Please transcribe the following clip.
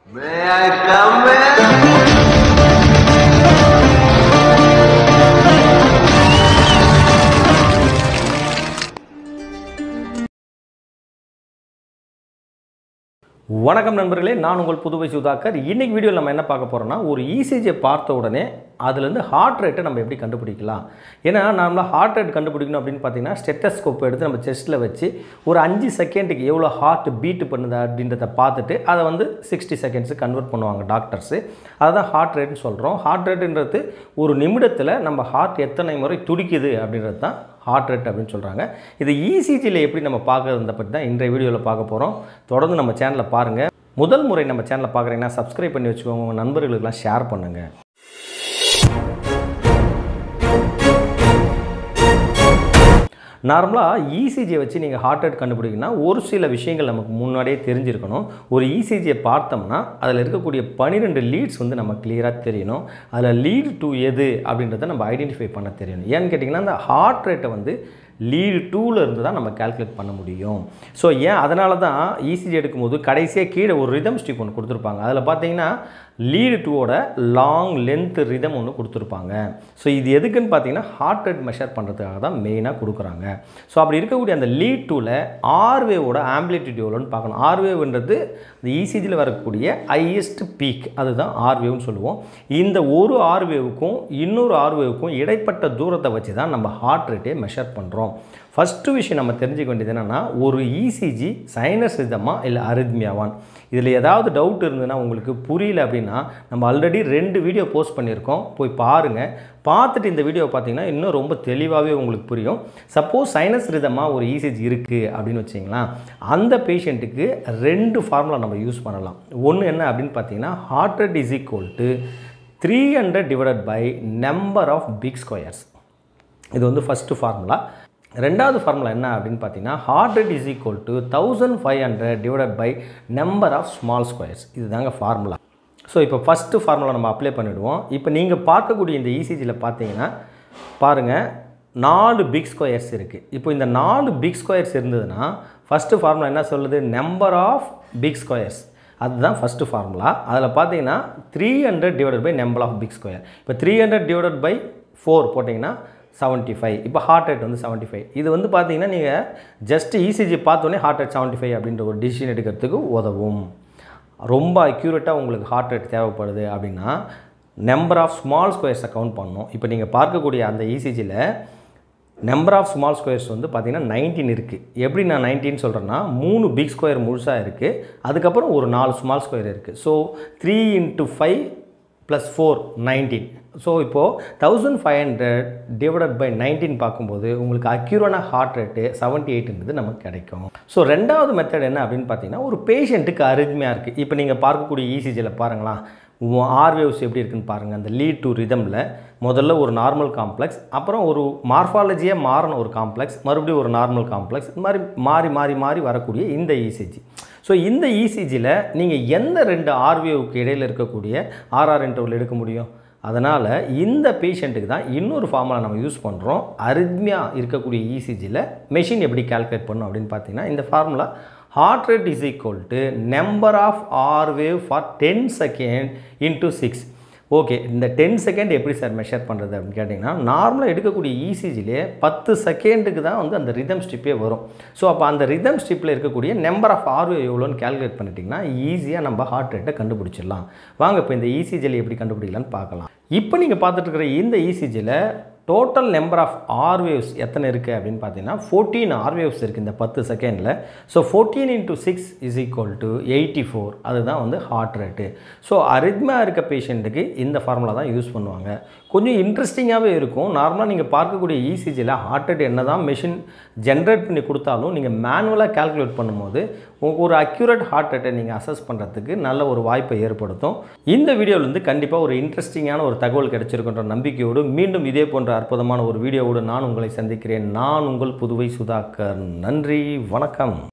May I come in? வணக்கம் நண்பர்களே நான் உங்கள் புதுவை சுதாகர் இன்னைக்கு வீடியோவில் நம்ம என்ன பார்க்க போகிறோம்னா ஒரு இசிஜியை பார்த்த உடனே அதுலேருந்து ஹார்ட் ரேட்டை நம்ம எப்படி கண்டுபிடிக்கலாம் ஏன்னா நம்மள ஹார்ட் ரேட் கண்டுபிடிக்கணும் அப்படின்னு பார்த்தீங்கன்னா ஸ்டெட்டஸ்கோப் எடுத்து நம்ம செஸ்ட்டில் வச்சு ஒரு அஞ்சு செகண்டுக்கு எவ்வளோ ஹார்ட் பீட் பண்ணுது அப்படின்றத பார்த்துட்டு அதை வந்து சிக்ஸ்டி செகண்ட்ஸு கன்வெர்ட் பண்ணுவாங்க டாக்டர்ஸு அதுதான் ஹார்ட் ரேட்னு சொல்கிறோம் ஹார்ட் ரேட்டுன்றது ஒரு நிமிடத்தில் நம்ம ஹார்ட் எத்தனை முறை துடிக்குது அப்படின்றது தான் ஹார்ட் ரேட் அப்படின்னு சொல்கிறாங்க இது இசிஜியில் எப்படி நம்ம பார்க்குறத பற்றி தான் இன்றைய வீடியோவில் பார்க்க போகிறோம் தொடர்ந்து நம்ம சேனலை பாருங்கள் முதல் முறை நம்ம சேனலை பார்க்குறீங்கன்னா சப்ஸ்கிரைப் பண்ணி வச்சுக்கோங்க உங்கள் நண்பர்களுக்கெல்லாம் ஷேர் பண்ணுங்கள் நார்மலாக இசிஜியை வச்சு நீங்கள் ஹார்ட் ரேட் கண்டுபிடிக்கணும்னா ஒரு சில விஷயங்கள் நமக்கு முன்னாடியே தெரிஞ்சிருக்கணும் ஒரு இசிஜியை பார்த்தோம்னா அதில் இருக்கக்கூடிய பன்னிரெண்டு லீட்ஸ் வந்து நம்ம கிளியராக தெரியணும் அதில் லீட் டு எது அப்படின்றத நம்ம ஐடென்டிஃபை பண்ண தெரியணும் ஏன்னு கேட்டிங்கன்னா அந்த ஹார்ட் ரேட்டை வந்து லீடு டூவில் இருந்து தான் நம்ம கால்குலேட் பண்ண முடியும் ஸோ ஏன் அதனால தான் இசிஜி எடுக்கும்போது கடைசியாக கீழே ஒரு ரிதம் ஸ்டிக் ஒன்று கொடுத்துருப்பாங்க அதில் பார்த்தீங்கன்னா லீடு டூவோட லாங் லென்த் ரிதம் ஒன்று கொடுத்துருப்பாங்க ஸோ இது எதுக்குன்னு பார்த்தீங்கன்னா ஹார்ட் ரேட் மெஷர் பண்ணுறதுக்காக தான் மெயினாக கொடுக்குறாங்க ஸோ அப்படி இருக்கக்கூடிய அந்த லீட் டூவில் ஆர்வேவோட ஆம்பிளிட்டியூட் எவ்வளோன்னு பார்க்கணும் ஆர்வேவ்ன்றது இந்த இசிஜியில் வரக்கூடிய ஹையஸ்ட் பீக் அதுதான் ஆர்வேவ்னு சொல்லுவோம் இந்த ஒரு ஆர்வேவுக்கும் இன்னொரு ஆர்வேவுக்கும் இடைப்பட்ட தூரத்தை வச்சு தான் நம்ம ஹார்ட் ரேட்டே மெஷர் பண்ணுறோம் ஃபஸ்ட்டு விஷயம் நம்ம தெரிஞ்சுக்க வேண்டியது என்னென்னா ஒரு இசிஜி சைனஸ் ரிதமா இல்லை அரித்மியாவான் இதில் ஏதாவது டவுட் இருந்ததுன்னா உங்களுக்கு புரியல அப்படின்னா நம்ம ஆல்ரெடி ரெண்டு வீடியோ போஸ்ட் பண்ணியிருக்கோம் போய் பாருங்கள் பார்த்துட்டு இந்த வீடியோவை பார்த்தீங்கன்னா இன்னும் ரொம்ப தெளிவாகவே உங்களுக்கு புரியும் சப்போஸ் சைனஸ் ரிதமாக ஒரு இசிஜி இருக்குது அப்படின்னு வச்சிங்களேன் அந்த பேஷண்ட்டுக்கு ரெண்டு ஃபார்முலா நம்ம யூஸ் பண்ணலாம் ஒன்று என்ன அப்படின்னு பார்த்தீங்கன்னா heart rate is equal to three hundred divided by number of big squares இது வந்து ஃபஸ்ட்டு ஃபார்முலா ரெண்டாவது ஃபார்முலா என்ன அப்படின்னு பார்த்தீங்கன்னா heart rate is equal to thousand five hundred divided by number of small squares இதுதாங்க ஃபார்முலா ஸோ இப்போ first formula நம்ம apply பண்ணிவிடுவோம் இப்போ நீங்கள் பார்க்கக்கூடிய இந்த இசிஜியில் பார்த்தீங்கன்னா பாருங்கள் நாலு பிக் ஸ்கொயர்ஸ் இருக்குது இப்போ இந்த நாலு பிக் ஸ்கொயர்ஸ் இருந்ததுன்னா ஃபஸ்ட்டு ஃபார்முலா என்ன சொல்லுது நம்பர் ஆஃப் பிக் ஸ்கொயர்ஸ் அதுதான் ஃபஸ்ட்டு ஃபார்முலா அதில் பார்த்தீங்கன்னா three hundred divided by number of big square இப்போ three hundred divided by four போட்டிங்கன்னா செவன்ட்டி ஃபைவ் இப்போ ஹார்ட் ரேட் வந்து செவன்ட்டி ஃபைவ் இது வந்து பார்த்தீங்கன்னா நீங்கள் ஜஸ்ட் இசிஜி பார்த்தோன்னே ஹார்ட் ரேட் செவன்ட்டி ஃபைவ் அப்படின்ற ஒரு டிசிஷன் எடுக்கிறதுக்கு உதவும் ரொம்ப அக்யூரேட்டாக உங்களுக்கு ஹார்ட் ரேட் தேவைப்படுது அப்படின்னா நம்பர் ஆஃப் ஸ்மால் ஸ்கொயர்ஸை கவுண்ட் பண்ணணும் இப்போ நீங்கள் பார்க்கக்கூடிய அந்த இசிஜியில் நம்பர் ஆஃப் ஸ்மால் ஸ்கொயர்ஸ் வந்து பார்த்திங்கன்னா நைன்டீன் இருக்குது எப்படி நான் நைன்டீன் சொல்கிறேன்னா மூணு பிக் ஸ்கொயர் முழுசாக இருக்குது அதுக்கப்புறம் ஒரு நாலு ஸ்மால் ஸ்கொயர் இருக்குது so three into five plus four nineteen so இப்போது thousand five hundred divided by nineteen பார்க்கும்போது உங்களுக்கு அக்யூரான ஹார்ட் ரேட்டு செவன்ட்டி எயிட்ன்றது நமக்கு கிடைக்கும் ஸோ ரெண்டாவது மெத்தட் என்ன அப்படின்னு பார்த்தீங்கன்னா ஒரு பேஷண்ட்டுக்கு அருமையாக இருக்குது இப்போ நீங்கள் பார்க்கக்கூடிய இசிஜியில் பாருங்களா ஆர் வேவ்ஸ் எப்படி இருக்குன்னு பாருங்கள் அந்த லீட் டு ரிதமில் முதல்ல ஒரு நார்மல் காம்ப்ளெக்ஸ் அப்புறம் ஒரு மார்ஃபாலஜியாக மாறின ஒரு காம்ப்ளெக்ஸ் மறுபடியும் ஒரு நார்மல் காம்ப்ளெக்ஸ் இது மாதிரி மாறி மாறி மாறி வரக்கூடிய இந்த இசிஜி ஸோ இந்த இசிஜியில் நீங்கள் எந்த ரெண்டு ஆர்வேவுக்கு இடையில் இருக்கக்கூடிய ஆர்ஆர் இன்டர்வல் எடுக்க முடியும் அதனால் இந்த பேஷண்ட்டுக்கு தான் இன்னொரு ஃபார்முலா நம்ம யூஸ் பண்ணுறோம் அரித்மியா இருக்கக்கூடிய இசிஜியில் மெஷின் எப்படி கால்குலேட் பண்ணும் அப்படின்னு பார்த்தீங்கன்னா இந்த formula heart rate is equal to number of R wave for 10 second into 6 okay இந்த டென் செகண்ட் எப்படி சார் மெஷர் பண்ணுறது அப்படின்னு கேட்டிங்கன்னா நார்மலாக எடுக்கக்கூடிய இசிஜிலே பத்து செகண்டுக்கு தான் வந்து அந்த ரிதம் ஸ்டிப்பே வரும் ஸோ அப்போ அந்த ரிதம் ஸ்டிப்பில் இருக்கக்கூடிய நம்பர் ஆஃப் ஆர்வே எவ்வளோன்னு கேல்குலேட் பண்ணிட்டிங்கன்னா ஈஸியாக நம்ம ஹார்ட் ரேட்டை கண்டுபிடிச்சிடலாம் வாங்க இப்போ இந்த இசிஜியில் எப்படி கண்டுபிடிக்கலான்னு பார்க்கலாம் இப்போ நீங்கள் பார்த்துட்டு இருக்கிற இந்த இசிஜியில் டோட்டல் நம்பர் ஆஃப் ஆர்வேவ்ஸ் எத்தனை இருக்குது அப்படின்னு பார்த்தீங்கன்னா ஃபோர்டீன் ஆர்வேவ்ஸ் இருக்குது இந்த பத்து செகண்டில் so fourteen into six is equal to eighty four அதுதான் வந்து ஹார்ட் ரேட்டு ஸோ அரித்மா இருக்க பேஷண்ட்டுக்கு இந்த ஃபார்முலா தான் யூஸ் பண்ணுவாங்க கொஞ்சம் இன்ட்ரெஸ்டிங்காகவே இருக்கும் நார்மலாக நீங்கள் பார்க்கக்கூடிய இசிஜியில் ஹார்ட் ரேட் என்ன தான் மெஷின் ஜென்ரேட் பண்ணி கொடுத்தாலும் நீங்கள் மேனுவலாக கால்குலேட் பண்ணும்போது உங்களுக்கு ஒரு அக்யூரேட் ஹார்ட் ரேட்டை நீங்கள் அசஸ் பண்ணுறதுக்கு நல்ல ஒரு வாய்ப்பை ஏற்படுத்தும் இந்த வீடியோவிலேருந்து கண்டிப்பாக ஒரு இன்ட்ரெஸ்டிங்கான ஒரு தகவல் கிடைச்சிருக்கின்ற நம்பிக்கையோடு மீண்டும் இதே போன்ற அற்புதமான ஒரு வீடியோவோடு நான் உங்களை சந்திக்கிறேன் நான் உங்கள் புதுவை சுதாகர் நன்றி வணக்கம்